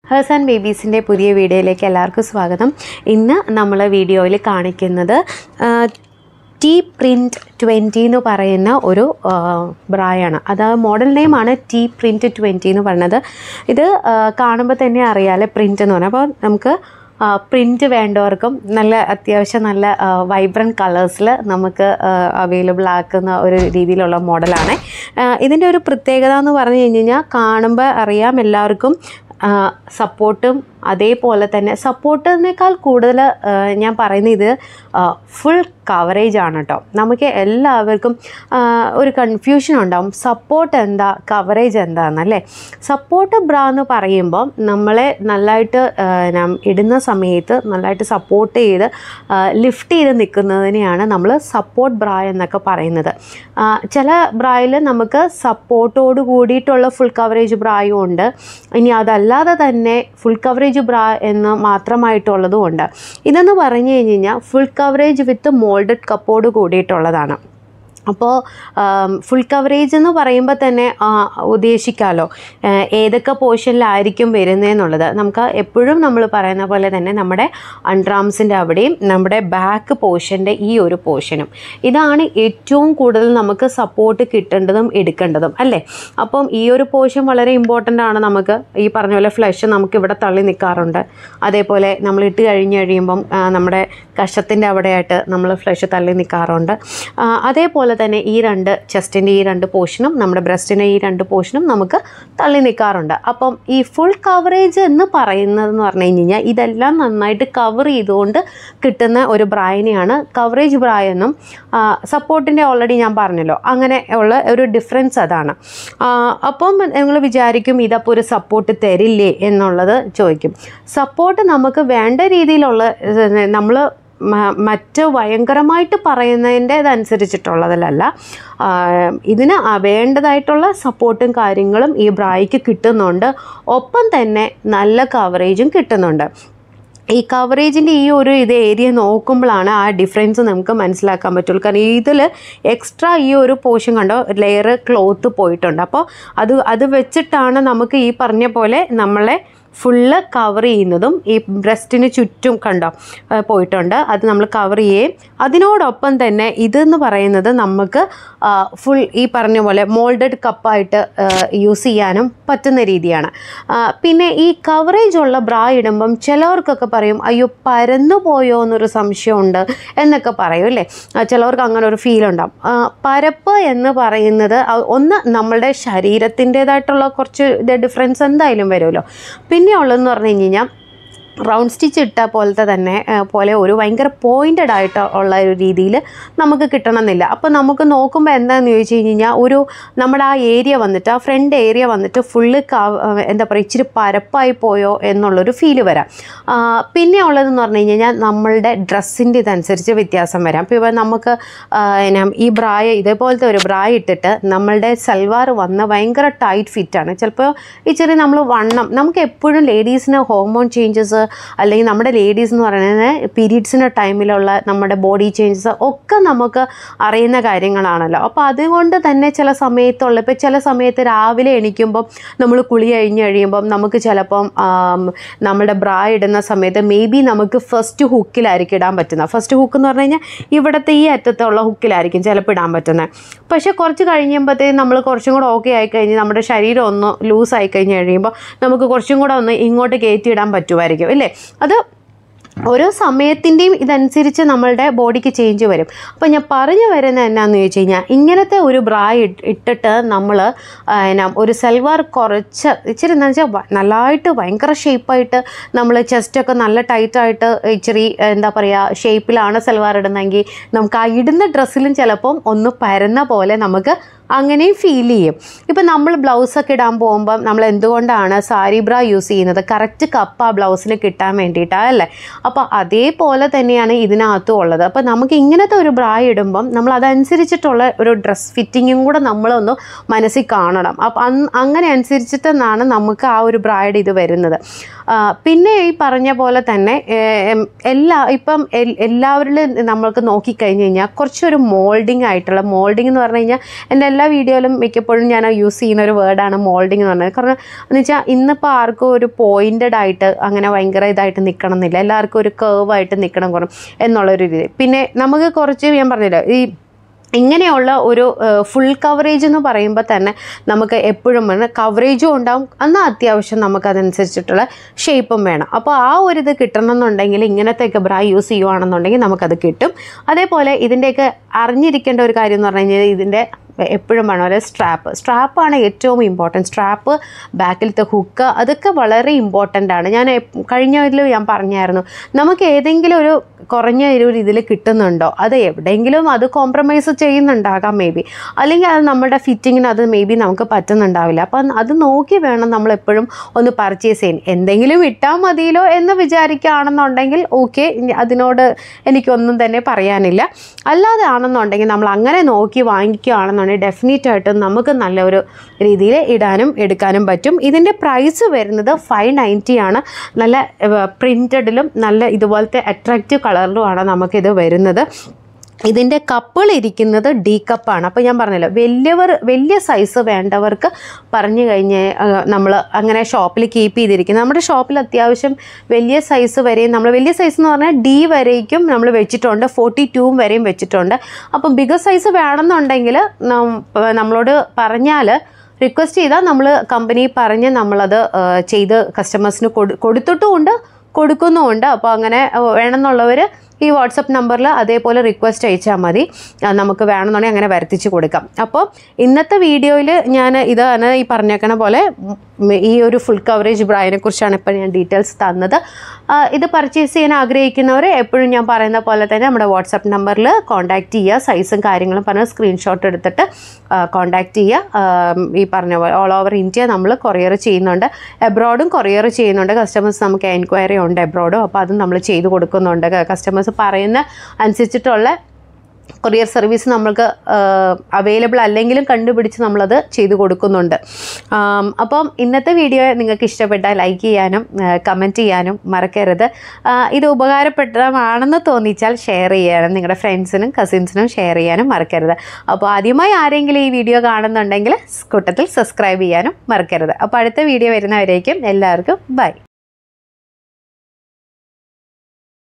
hers and ബേബീസിൻ്റെ പുതിയ വീഡിയോയിലേക്ക് എല്ലാവർക്കും സ്വാഗതം ഇന്ന് നമ്മൾ വീഡിയോയിൽ കാണിക്കുന്നത് ടി പ്രിൻറ്റ് ട്വൻറ്റി എന്ന് പറയുന്ന ഒരു ആ, ബ്രായാണ് അത് മോഡൽ നെയിമാണ് ടി പ്രിൻറ്റ് ട്വൻറ്റി എന്ന് പറയുന്നത് ഇത് ആ, കാണുമ്പോൾ തന്നെ അറിയാമല്ലേ പ്രിൻറ്റ് എന്ന് പറഞ്ഞാൽ അപ്പോൾ നമുക്ക് പ്രിൻറ്റ് വേണ്ടവർക്കും നല്ല അത്യാവശ്യം നല്ല വൈബ്രൻറ്റ് കളേഴ്സിൽ നമുക്ക് അവൈലബിൾ ആക്കുന്ന ഒരു രീതിയിലുള്ള മോഡലാണ് ഇതിൻ്റെ ഒരു പ്രത്യേകത എന്ന് പറഞ്ഞു കഴിഞ്ഞ് കഴിഞ്ഞാൽ കാണുമ്പോൾ അറിയാം എല്ലാവർക്കും സപ്പോർട്ടും അതേപോലെ തന്നെ സപ്പോർട്ടിനേക്കാൾ കൂടുതൽ ഞാൻ പറയുന്ന ഇത് ഫുൾ കവറേജ് ആണ് കേട്ടോ നമുക്ക് എല്ലാവർക്കും ആ, ഒരു കൺഫ്യൂഷൻ ഉണ്ടാവും സപ്പോർട്ട് എന്താ കവറേജ് എന്താണെന്നല്ലേ സപ്പോർട്ട് ബ്രാ എന്ന് പറയുമ്പോൾ നമ്മളെ നല്ലതായിട്ട് ആ, നാം ഇടുന്ന സമയത്ത് നല്ലതായിട്ട് സപ്പോർട്ട് ചെയ്ത് ലിഫ്റ്റ് ചെയ്ത് നിൽക്കുന്നതിനെയാണ് നമ്മൾ സപ്പോർട്ട് ബ്രാ എന്നൊക്കെ പറയുന്നത് ആ, ചില ബ്രായിൽ നമുക്ക് സപ്പോർട്ടോട് കൂടിയിട്ടുള്ള ഫുൾ കവറേജ് ബ്രായും ഉണ്ട് ഇനി അതല്ലാതെ തന്നെ ഫുൾ കവറേജ് ബ്രാ എന്ന് മാത്രമായിട്ടുള്ളതും ഉണ്ട് ഇതെന്ന് പറഞ്ഞു കഴിഞ്ഞ് കഴിഞ്ഞാൽ ഫുൾ കവറേജ് വിത്ത് മോൾഡഡ് കപ്പോട് കൂടിയിട്ടുള്ളതാണ് അപ്പോൾ ഫുൾ കവറേജ് എന്ന് പറയുമ്പോൾ തന്നെ ആ, ഉദ്ദേശിക്കാമല്ലോ ആ, ഏതൊക്കെ പോർഷനിലായിരിക്കും വരുന്നതെന്നുള്ളത് നമുക്ക് എപ്പോഴും നമ്മൾ പറയുന്ന പോലെ തന്നെ നമ്മുടെ അൺട്രാംസിൻ്റെ അവിടെയും നമ്മുടെ ബാക്ക് പോർഷൻ്റെ ഈ ഒരു പോർഷനും ഇതാണ് ഏറ്റവും കൂടുതൽ നമുക്ക് സപ്പോർട്ട് കിട്ടേണ്ടതും എടുക്കേണ്ടതും അല്ലേ അപ്പം ഈ ഒരു പോർഷൻ വളരെ ഇമ്പോർട്ടൻ്റ് ആണ് നമുക്ക് ഈ പറഞ്ഞ പോലെ ഫ്ലഷ് നമുക്ക് ഇവിടെ തള്ളി നിൽക്കാറുണ്ട് അതേപോലെ നമ്മൾ ഇട്ട് കഴിഞ്ഞ് കഴിയുമ്പം ആ, നമ്മുടെ കഷത്തിൻ്റെ അവിടെയായിട്ട് നമ്മൾ ഫ്ലഷ് തള്ളി നിൽക്കാറുണ്ട് ആ, അതേപോലെ തന്നെ ഈ രണ്ട് ചെസ്റ്റിൻ്റെ ഈ രണ്ട് പോർഷനും നമ്മുടെ ബ്രസ്റ്റിൻ്റെ ഈ രണ്ട് പോർഷനും നമുക്ക് തള്ളി നിൽക്കാറുണ്ട് അപ്പം ഈ ഫുൾ കവറേജ് എന്ന് പറയുന്നതെന്ന് പറഞ്ഞു കഴിഞ്ഞ് കഴിഞ്ഞാൽ ഇതെല്ലാം നന്നായിട്ട് കവർ ചെയ്തുകൊണ്ട് കിട്ടുന്ന ഒരു ബ്രായിനെയാണ് കവറേജ് ബ്രായ എന്നും സപ്പോർട്ടിൻ്റെ ഓൾറെഡി ഞാൻ പറഞ്ഞല്ലോ അങ്ങനെ ഉള്ള ഒരു ഡിഫറൻസ് അതാണ് ആ, അപ്പം നിങ്ങൾ വിചാരിക്കും ഇതപ്പോൾ ഒരു സപ്പോർട്ട് തരില്ലേ എന്നുള്ളത് ചോദിക്കും സപ്പോർട്ട് നമുക്ക് വേണ്ട രീതിയിലുള്ള നമ്മൾ മറ്റ് ഭയങ്കരമായിട്ട് പറയുന്നതിൻ്റെതനുസരിച്ചിട്ടുള്ളതിലല്ല ആ, ഇതിന് ആ വേണ്ടതായിട്ടുള്ള സപ്പോർട്ടും കാര്യങ്ങളും ഈ ബ്രായിക്ക് കിട്ടുന്നുണ്ട് ഒപ്പം തന്നെ നല്ല കവറേജും കിട്ടുന്നുണ്ട് ഈ കവറേജിൻ്റെ ഈ ഒരു ഇത് ഏരിയ നോക്കുമ്പോഴാണ് ആ ഡിഫറൻസ് നമുക്ക് മനസ്സിലാക്കാൻ പറ്റുള്ളൂ കാരണം ഇതിൽ എക്സ്ട്രാ ഈ ഒരു പോർഷൻ കണ്ടോ ലെയർ ക്ലോത്ത് പോയിട്ടുണ്ട് അപ്പോൾ അത് അത് വെച്ചിട്ടാണ് നമുക്ക് ഈ പറഞ്ഞ പോലെ നമ്മളെ ഫുള്ള് കവർ ചെയ്യുന്നതും ഈ ബ്രസ്റ്റിന് ചുറ്റും കണ്ടോ ആ, പോയിട്ടുണ്ട് അത് നമ്മൾ കവർ ചെയ്യുകയും അതിനോടൊപ്പം തന്നെ ഇതെന്ന് പറയുന്നത് നമുക്ക് ഫുൾ ഈ പറഞ്ഞ പോലെ മോൾഡഡ് കപ്പായിട്ട് യൂസ് ചെയ്യാനും പറ്റുന്ന രീതിയാണ് ആ, പിന്നെ ഈ കവറേജ് ഉള്ള ബ്രാ ഇടുമ്പം ചിലവർക്കൊക്കെ പറയും അയ്യോ പരന്നു പോയോ എന്നൊരു സംശയമുണ്ട് എന്നൊക്കെ പറയും അല്ലേ ആ, ചിലവർക്ക് അങ്ങനെ ഒരു ഫീൽ ഉണ്ടാവും ആ, പരപ്പ് എന്ന് പറയുന്നത് ആ, ഒന്ന് നമ്മളുടെ ശരീരത്തിൻ്റേതായിട്ടുള്ള കുറച്ച് ഡിഫറൻസ് എന്തായാലും വരുമല്ലോ പിന്നെ ഉള്ളതെന്ന് പറഞ്ഞു കഴിഞ്ഞ് കഴിഞ്ഞാൽ റൗണ്ട് സ്റ്റിച്ച് ഇട്ട പോലത്തെ തന്നെ ആ, പോലെ ഒരു ഭയങ്കര പോയിൻറ്റഡ് ആയിട്ട് ഉള്ള ഒരു രീതിയിൽ നമുക്ക് കിട്ടണമെന്നില്ല അപ്പോൾ നമുക്ക് നോക്കുമ്പോൾ എന്താണെന്ന് ചോദിച്ചു കഴിഞ്ഞ് കഴിഞ്ഞാൽ ഒരു നമ്മുടെ ആ ഏരിയ വന്നിട്ട് ആ ഫ്രണ്ട് ഏരിയ വന്നിട്ട് ഫുള്ള് എന്താ പറയുക ഇച്ചിരി പരപ്പായി പോയോ എന്നുള്ളൊരു ഫീല് വരാം ആ, പിന്നെ ഉള്ളതെന്ന് പറഞ്ഞു കഴിഞ്ഞാൽ നമ്മളുടെ ഡ്രസ്സിൻ്റെ ഇതനുസരിച്ച് വ്യത്യാസം വരാം ഇപ്പോൾ ഇപ്പം നമുക്ക് ആ, എന്നാ ഈ ബ്രായ ഇതേപോലത്തെ ഒരു ബ്രായ ഇട്ടിട്ട് നമ്മളുടെ സൽവാർ വന്ന് ഭയങ്കര ടൈറ്റ് ഫിറ്റാണ് ചിലപ്പോൾ ഇച്ചിരി നമ്മൾ വണ്ണം നമുക്ക് എപ്പോഴും ലേഡീസിന് ഹോർമോൺ ചേഞ്ചസ് അല്ലെങ്കിൽ നമ്മുടെ ലേഡീസ് എന്ന് പറയുന്നത് പീരീഡ്സിൻ്റെ ടൈമിലുള്ള നമ്മുടെ ബോഡി ചേഞ്ചസ് ഒക്കെ നമുക്ക് അറിയുന്ന കാര്യങ്ങളാണല്ലോ അപ്പോൾ അതുകൊണ്ട് തന്നെ ചില സമയത്തുള്ള ഇപ്പോൾ ചില സമയത്ത് രാവിലെ എണീക്കുമ്പം നമ്മൾ കുളി കഴിഞ്ഞ് കഴിയുമ്പം നമുക്ക് ചിലപ്പം ആം, നമ്മുടെ ബ്രാ ഇടുന്ന സമയത്ത് മേ ബി നമുക്ക് ഫസ്റ്റ് ഹുക്കിലായിരിക്കും ഇടാൻ പറ്റുന്നത് ഫസ്റ്റ് ഹുക്ക് എന്ന് പറഞ്ഞു കഴിഞ്ഞാൽ ഇവിടുത്തെ ഈ അറ്റത്തുള്ള ഹുക്കിലായിരിക്കും ചിലപ്പോൾ ഇടാൻ പറ്റുന്നത് പക്ഷേ കുറച്ച് കഴിയുമ്പോഴത്തേക്കും നമ്മൾ കുറച്ചും കൂടെ ഓക്കെ ആയിക്കഴിഞ്ഞ് നമ്മുടെ ശരീരം ഒന്ന് ലൂസ് ആയി കഴിഞ്ഞ് കഴിയുമ്പോൾ നമുക്ക് കുറച്ചും കൂടെ ഒന്ന് ഇങ്ങോട്ട് കയറ്റി ഇടാൻ പറ്റുമായിരിക്കും അല്ലേ അത് ഓരോ സമയത്തിൻ്റെയും ഇതനുസരിച്ച് നമ്മളുടെ ബോഡിക്ക് ചേഞ്ച് വരും അപ്പോൾ ഞാൻ പറഞ്ഞു വരുന്നത് എന്നാന്ന് ചോദിച്ചു കഴിഞ്ഞാൽ ഇങ്ങനത്തെ ഒരു ബ്രാ ഇട്ട് ഇട്ടിട്ട് നമ്മൾ എന്നാ ഒരു സൽവാർ കുറച്ച് ഇച്ചിരി എന്താ വെച്ചാൽ വ- നല്ലതായിട്ട് ഭയങ്കര ഷേപ്പായിട്ട് നമ്മൾ ചെസ്റ്റൊക്കെ നല്ല ടൈറ്റായിട്ട് ഇച്ചിരി എന്താ പറയുക ഷേപ്പിലാണ് സൽവാർ ഇടുന്നതെങ്കിൽ നമുക്ക് ആ ഇടുന്ന ഡ്രസ്സിലും ചിലപ്പം ഒന്ന് പരന്ന പോലെ നമുക്ക് അങ്ങനെയും ഫീൽ ചെയ്യും ഇപ്പം നമ്മൾ ബ്ലൗസൊക്കെ ഇടാൻ പോകുമ്പം നമ്മൾ എന്തുകൊണ്ടാണ് സാരി ബ്ര യൂസ് ചെയ്യുന്നത് കറക്റ്റ് കപ്പ് ആ ബ്ലൗസിന് കിട്ടാൻ വേണ്ടിയിട്ടാണ് അല്ലേ അപ്പോൾ അതേപോലെ തന്നെയാണ് ഇതിനകത്തും ഉള്ളത് അപ്പോൾ നമുക്ക് ഇങ്ങനത്തെ ഒരു ബ്ര ഇടുമ്പം നമ്മൾ അതനുസരിച്ചിട്ടുള്ള ഒരു ഡ്രസ് ഫിറ്റിങ്ങും കൂടെ നമ്മളൊന്ന് മനസ്സിൽ കാണണം അപ്പം അന്ന് അങ്ങനെ അനുസരിച്ചിട്ടെന്നാണ് നമുക്ക് ആ ഒരു ബ്രായുടെ ഇത് വരുന്നത് ആ, പിന്നെ ഈ പറഞ്ഞ പോലെ തന്നെ ഏം, എല്ലാ ഇപ്പം എൽ- എല്ലാവരിലും നമ്മൾക്ക് നോക്കിക്കഴിഞ്ഞ് കഴിഞ്ഞാൽ കുറച്ചൊരു മോൾഡിങ് ആയിട്ടുള്ള മോൾഡിംഗ് എന്ന് പറഞ്ഞു കഴിഞ്ഞാൽ എൻ്റെ എല്ലാ എല്ലാ വീഡിയോയിലും മിക്കപ്പോഴും ഞാൻ യൂസ് ചെയ്യുന്ന ഒരു വേർഡാണ് മോൾഡിങ് എന്ന് പറഞ്ഞത് കാരണം എന്ന് വെച്ചാൽ ഇന്നിപ്പോൾ ആർക്കും ഒരു പോയിൻറ്റഡ് ആയിട്ട് അങ്ങനെ ഭയങ്കര ഇതായിട്ട് നിൽക്കണം എന്നില്ല എല്ലാവർക്കും ഒരു കേവ് ആയിട്ട് നിൽക്കണം കുറം എന്നുള്ളൊരു രീതി പിന്നെ നമുക്ക് കുറച്ച് ഞാൻ പറഞ്ഞില്ല ഈ ഇങ്ങനെയുള്ള ഒരു ഫുൾ കവറേജ് എന്ന് പറയുമ്പോൾ തന്നെ നമുക്ക് എപ്പോഴും വേണം കവറേജും ഉണ്ടാവും എന്നാൽ അത്യാവശ്യം നമുക്ക് അതനുസരിച്ചിട്ടുള്ള ഷേപ്പും വേണം അപ്പോൾ ആ ഒരു ഇത് കിട്ടണമെന്നുണ്ടെങ്കിൽ ഇങ്ങനത്തെയൊക്കെ ബ്രാ യൂസ് ചെയ്യുവാണെന്നുണ്ടെങ്കിൽ നമുക്കത് കിട്ടും അതേപോലെ ഇതിൻ്റെയൊക്കെ അറിഞ്ഞിരിക്കേണ്ട ഒരു കാര്യം എന്ന് പറഞ്ഞു കഴിഞ്ഞാൽ ഇതിൻ്റെ എപ്പോഴും വേണം ഒരു സ്ട്രാപ്പ് സ്ട്രാപ്പാണ് ഏറ്റവും ഇമ്പോർട്ടൻറ്റ് സ്ട്രാപ്പ് ബാക്കിലത്തെ ഹുക്ക് അതൊക്കെ വളരെ ഇമ്പോർട്ടൻ്റ് ആണ് ഞാൻ എപ്പ് കഴിഞ്ഞ ഇതിൽ ഞാൻ പറഞ്ഞായിരുന്നു നമുക്ക് ഏതെങ്കിലും ഒരു കുറഞ്ഞ ഒരു ഇതിൽ കിട്ടുന്നുണ്ടോ അത് എവിടെയെങ്കിലും അത് കോംപ്രമൈസ് ചെയ്യുന്നുണ്ടാകാം മേ ബി അല്ലെങ്കിൽ അത് നമ്മുടെ ഫിറ്റിങ്ങിന് അത് മേ ബി നമുക്ക് പറ്റുന്നുണ്ടാവില്ല അപ്പം അത് നോക്കി വേണം നമ്മൾ എപ്പോഴും ഒന്ന് പർച്ചേസ് ചെയ്യാൻ എന്തെങ്കിലും ഇട്ടാൽ മതിയല്ലോ എന്ന് വിചാരിക്കുകയാണെന്നുണ്ടെങ്കിൽ ഓക്കെ അതിനോട് എനിക്കൊന്നും തന്നെ പറയാനില്ല അല്ലാതെ ആണെന്നുണ്ടെങ്കിൽ നമ്മൾ അങ്ങനെ നോക്കി വാങ്ങിക്കുകയാണെന്നുണ്ടെങ്കിൽ ഡെഫിനറ്റ് ആയിട്ടും നമുക്ക് നല്ലൊരു രീതിയിൽ ഇടാനും എടുക്കാനും പറ്റും ഇതിൻ്റെ പ്രൈസ് വരുന്നത് ഫൈവ് നയൻറ്റി ആണ് നല്ല പ്രിൻറ്റഡിലും നല്ല ഇതുപോലത്തെ അട്രാക്റ്റീവ് കളറിലുമാണ് നമുക്കിത് വരുന്നത് ഇതിൻ്റെ കപ്പുകൾ ഇരിക്കുന്നത് ഡി കപ്പാണ് അപ്പോൾ ഞാൻ പറഞ്ഞല്ലോ വലിയവർ വലിയ സൈസ് വേണ്ടവർക്ക് പറഞ്ഞു കഴിഞ്ഞ് നമ്മൾ അങ്ങനെ ഷോപ്പിൽ കീപ്പ് ചെയ്തിരിക്കുന്നത് നമ്മുടെ ഷോപ്പിൽ അത്യാവശ്യം വലിയ സൈസ് വരെയും നമ്മൾ വലിയ സൈസ് എന്ന് പറഞ്ഞാൽ ഡി വരേക്കും നമ്മൾ വെച്ചിട്ടുണ്ട് ഫോർട്ടി ടൂവും വരെയും വെച്ചിട്ടുണ്ട് അപ്പം ബിഗർ സൈസ് വേണമെന്നുണ്ടെങ്കിൽ നം- നമ്മളോട് പറഞ്ഞാൽ റിക്വസ്റ്റ് ചെയ്താൽ നമ്മൾ കമ്പനി പറഞ്ഞ് നമ്മളത് ആ, ചെയ്ത് കസ്റ്റമേഴ്സിന് കൊടു കൊടുത്തിട്ടുമുണ്ട് കൊടുക്കുന്നുമുണ്ട് അപ്പോൾ അങ്ങനെ ആ, വേണമെന്നുള്ളവർ ഈ വാട്സപ്പ് നമ്പറിൽ അതേപോലെ റിക്വസ്റ്റ് അയച്ചാൽ മതി ആ, നമുക്ക് വേണമെന്നുണ്ടെങ്കിൽ അങ്ങനെ വരുത്തിച്ച് കൊടുക്കാം അപ്പോൾ ഇന്നത്തെ വീഡിയോയിൽ ഞാൻ ഇതാണ് ഈ പറഞ്ഞേക്കണ പോലെ ഉം, ഈ ഒരു ഫുൾ കവറേജ് ബ്രായിനെ കുറിച്ചാണ് ഇപ്പോൾ ഞാൻ ഡീറ്റെയിൽസ് തന്നത് ആ, ഇത് പർച്ചേസ് ചെയ്യാൻ ആഗ്രഹിക്കുന്നവർ എപ്പോഴും ഞാൻ പറയുന്ന പോലെ തന്നെ നമ്മുടെ വാട്സപ്പ് നമ്പറിൽ കോൺടാക്റ്റ് ചെയ്യുക സൈസും കാര്യങ്ങളും പറഞ്ഞ് സ്ക്രീൻഷോട്ട് എടുത്തിട്ട് കോൺടാക്റ്റ് ചെയ്യുക ആ, ഈ പറഞ്ഞ പോലെ ഓൾ ഓവർ ഇന്ത്യ നമ്മൾ കൊറിയർ ചെയ്യുന്നുണ്ട് എബ്രോഡും കൊറിയർ ചെയ്യുന്നുണ്ട് കസ്റ്റമേഴ്സ് നമുക്ക് എൻക്വയറി ഉണ്ട് എബ്രോഡും അപ്പോൾ അതും നമ്മൾ ചെയ്ത് കൊടുക്കുന്നുണ്ട് കസ്റ്റമേഴ്സ് പറയുന്ന അനുസരിച്ചിട്ടുള്ള കൊറിയർ സർവീസ് നമ്മൾക്ക് അവൈലബിൾ അല്ലെങ്കിലും കണ്ടുപിടിച്ച് നമ്മളത് ചെയ്തു കൊടുക്കുന്നുണ്ട് ആം, അപ്പം ഇന്നത്തെ വീഡിയോ നിങ്ങൾക്ക് ഇഷ്ടപ്പെട്ടാൽ ലൈക്ക് ചെയ്യാനും കമൻറ്റ് ചെയ്യാനും മറക്കരുത് ആ, ഇത് ഉപകാരപ്രദമാണെന്ന് തോന്നിച്ചാൽ ഷെയർ ചെയ്യാനും നിങ്ങളുടെ ഫ്രണ്ട്സിനും കസിൻസിനും ഷെയർ ചെയ്യാനും മറക്കരുത് അപ്പോൾ ആദ്യമായി ആരെങ്കിലും ഈ വീഡിയോ കാണുന്നുണ്ടെങ്കിൽ കൂട്ടത്തിൽ സബ്സ്ക്രൈബ് ചെയ്യാനും മറക്കരുത് അപ്പോൾ അടുത്ത വീഡിയോ വരുന്നവരേക്കും എല്ലാവർക്കും ബൈ